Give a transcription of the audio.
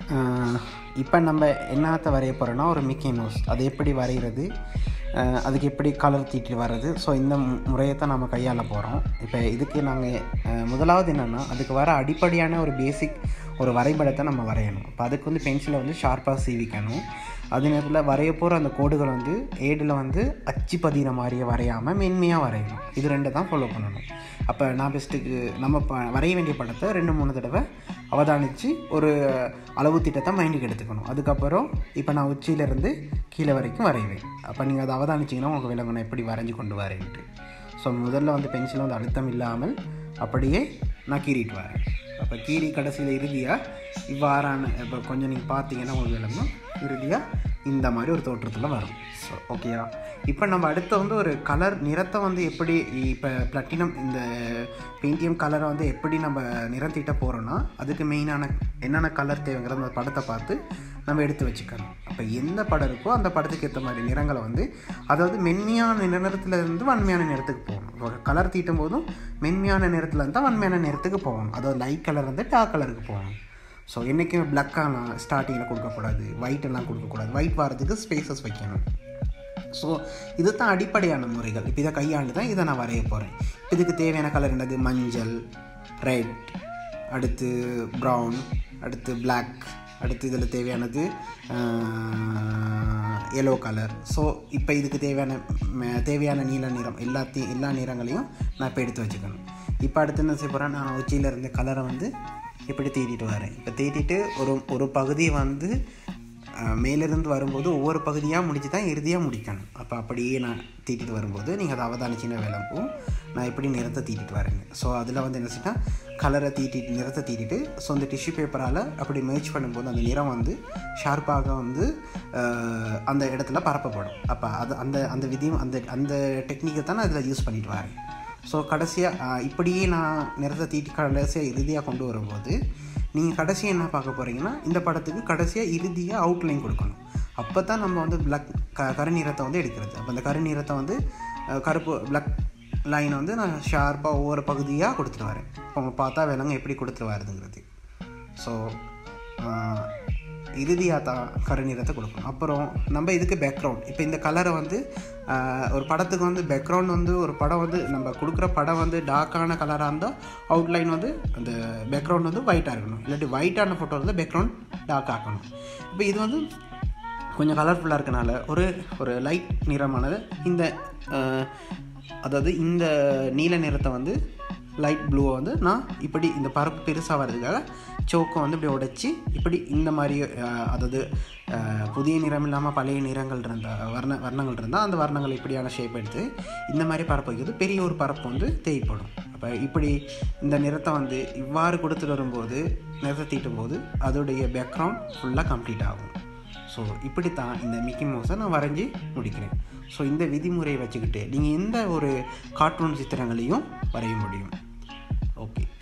இப்போ நம்ம என்னத்தை வரைய போகிறோன்னா ஒரு மிக்கி மவுஸ் அது எப்படி வரைகிறது அஹ், அதுக்கு எப்படி கலர் தீட்டி வர்றது ஸோ இந்த மு- முறையை தான் நம்ம கையாள போகிறோம் இப்போ இதுக்கு நாங்கள் முதலாவது என்னென்னா அதுக்கு வர அடிப்படையான ஒரு பேசிக் ஒரு வரைபடத்தை நம்ம வரையணும் இப்போ அதுக்கு வந்து பென்சிலை வந்து ஷார்ப்பாக சீவிக்கணும் அதே நேரத்தில் வரைய போகிற அந்த கோடுகள் வந்து ஏடில் வந்து அச்சு பதிகிற மாதிரியே வரையாமல் மென்மையாக வரையணும் இது ரெண்டு தான் ஃபாலோ பண்ணணும் அப்போ நான் பெஸ்ட்டுக்கு நம்ம ப வரைய வேண்டிய படத்தை ரெண்டு மூணு தடவை அவதானித்து ஒரு அளவு திட்டத்தை மைண்டுக்கு எடுத்துக்கணும் அதுக்கப்புறம் இப்போ நான் உச்சியிலேருந்து கீழே வரைக்கும் வரைவேன் அப்போ நீங்கள் அதை அவதானிச்சிங்கன்னா உங்களுக்கு விளங்கணும் எப்படி வரைஞ்சி கொண்டு வரேன்ட்டு ஸோ முதல்ல வந்து பென்சில் வந்து அழுத்தம் இல்லாமல் அப்படியே நான் கீறிட்டு வரேன் அப்போ கீறி கடைசியில் இறுதியாக இவ்வாறான இப்போ கொஞ்சம் நீங்கள் பார்த்தீங்கன்னா உங்களுக்கு விளங்கும் இறுதியாக இந்த மாதிரி ஒரு தோற்றத்தில் வரும் ஸோ ஓகேயா இப்போ நம்ம அடுத்து வந்து ஒரு கலர் நிறத்தை வந்து எப்படி இப்போ பிளட்டினம் இந்த பெயிண்டியம் கலரை வந்து எப்படி நம்ம நிறம் தீட்ட போகிறோன்னா அதுக்கு மெயினான என்னென்ன கலர் தேவைங்கிற அந்த படத்தை பார்த்து நம்ம எடுத்து வச்சுக்கணும் அப்போ எந்த படம் இருக்கோ அந்த படத்துக்கு ஏற்ற மாதிரி நிறங்களை வந்து அதாவது மென்மையான நிறத்துல இருந்து வன்மையான நிறத்துக்கு போகணும் கலர் தீட்டும் போதும் மென்மையான நிறத்துல இருந்தால் வன்மையான நிறத்துக்கு போகணும் அதாவது லைட் கலர் வந்து டார்க் கலருக்கு போகணும் ஸோ என்றைக்குமே பிளாக்காக ஸ்டார்டிங்கில் கொடுக்கக்கூடாது ஒயிட் எல்லாம் கொடுக்கக்கூடாது ஒயிட் வரதுக்கு ஸ்பேசஸ் வைக்கணும் ஸோ இது தான் அடிப்படையான முறைகள் இப்போ இதை கையாண்டு தான் இதை நான் வரைய போகிறேன் இதுக்கு தேவையான கலர் என்னது மஞ்சள் ரெட் அடுத்து ப்ரௌன் அடுத்து Black அடுத்து இதில் தேவையானது எல்லோ கலர் ஸோ இப்போ இதுக்கு தேவையான ம- தேவையான நீல நிறம் எல்லாத்தையும் எல்லா நிறங்களையும் நான் இப்போ எடுத்து வச்சுக்கணும் இப்போ அடுத்து என்ன செய்ய போகிறேன் நான் உச்சியில் இருந்த கலரை வந்து இப்படி தீட்டிட்டு வரேன் இப்போ தீட்டிட்டு ஒரு ஒரு பகுதியை வந்து அஹ், மேலிருந்து வரும்போது ஒவ்வொரு பகுதியாக முடிச்சு தான் இறுதியாக முடிக்கணும் அப்போ அப்படியே நான் தீட்டிட்டு வரும்போது நீங்கள் அதை அவதானிச்சின விளம்பும் நான் எப்படி நிறத்தை தீட்டிட்டு வரேங்க ஸோ அதில் வந்து என்ன செய்யணும் கலரை தீட்டிட்டு நிறத்தை தீட்டிட்டு ஸோ அந்த டிஷ்யூ பேப்பரால் அப்படி மேட்ச் பண்ணும்போது அந்த நிறம் வந்து ஷார்ப்பாக வந்து அஹ், அந்த இடத்துல பரப்பப்படும் அப்போ அது அந்த அந்த விதியும் அந்த அந்த டெக்னிக்கை தான் நான் இதில் யூஸ் பண்ணிட்டு வரேன் ஸோ கடைசியாக இப்படியே நான் நிறத்தை தீட்டி கடைசியாக இறுதியாக கொண்டு வரும்போது நீங்கள் கடைசியாக என்ன பார்க்க போகிறீங்கன்னா இந்த படத்துக்கு கடைசியாக இறுதியாக அவுட்லைன் கொடுக்கணும் அப்போ தான் நம்ம வந்து பிளாக் க கருநிறத்தை வந்து எடுக்கிறது அப்போ அந்த கருநிறத்தை வந்து அஹ், கருப்பு பிளாக் லைனை வந்து நான் ஷார்ப்பாக ஒவ்வொரு பகுதியாக கொடுத்துட்டு வரேன் இப்போ அவங்க பார்த்தா விலங்கு எப்படி கொடுத்துட்டு வருதுங்கிறது ஸோ இறுதியாக தான் கருநிறத்தை கொடுக்கணும் அப்புறம் நம்ம இதுக்கு பேக்ரவுண்ட் இப்போ இந்த கலரை வந்து ஆஹ், ஒரு படத்துக்கு வந்து பேக்ரவுண்ட் வந்து ஒரு படம் வந்து நம்ம கொடுக்குற படம் வந்து டார்க்கான கலராக இருந்தால் அவுட்லைன் வந்து அந்த பேக்ரவுண்ட் வந்து ஒயிட்டாக இருக்கணும் இல்லாட்டி ஒயிட்டான ஃபோட்டோ வந்து பேக்ரவுண்ட் டார்க் ஆக்கணும் இப்போ இது வந்து கொஞ்சம் கலர்ஃபுல்லாக இருக்கனால ஒரு ஒரு லைட் நிறமானது இந்த ஆஹ், அதாவது இந்த நீல நிறத்தை வந்து லைட் ப்ளூவை வந்து நான் இப்படி இந்த பரப்பு பெருசாக வர்றதுக்காக சோக்கை வந்து இப்படி உடைச்சி இப்படி இந்த மாதிரி ஆஹ், அதாவது ஆஹ், புதிய நிறம் இல்லாமல் பழைய நிறங்கள் இருந்தால் வர்ண வர்ணங்கள் இருந்தால் அந்த வர்ணங்கள் இப்படியான ஷேப் எடுத்து இந்த மாதிரி பரப்பு வைக்கிறது பெரிய ஒரு பரப்பு வந்து தேவைப்படும் அப்போ இப்படி இந்த நிறத்தை வந்து இவ்வாறு கொடுத்துட்டு வரும்போது நிறத்தை தீட்டும் போது அதோடைய பேக்ரவுண்ட் ஃபுல்லாக கம்ப்ளீட் ஆகும் ஸோ இப்படி தான் இந்த மிக்கி மவுஸை நான் வரைஞ்சி முடிக்கிறேன் ஸோ இந்த விதிமுறையை வச்சுக்கிட்டு நீங்கள் எந்த ஒரு கார்ட்டூன் சித்திரங்களையும் வரைய முடியும் ஓகே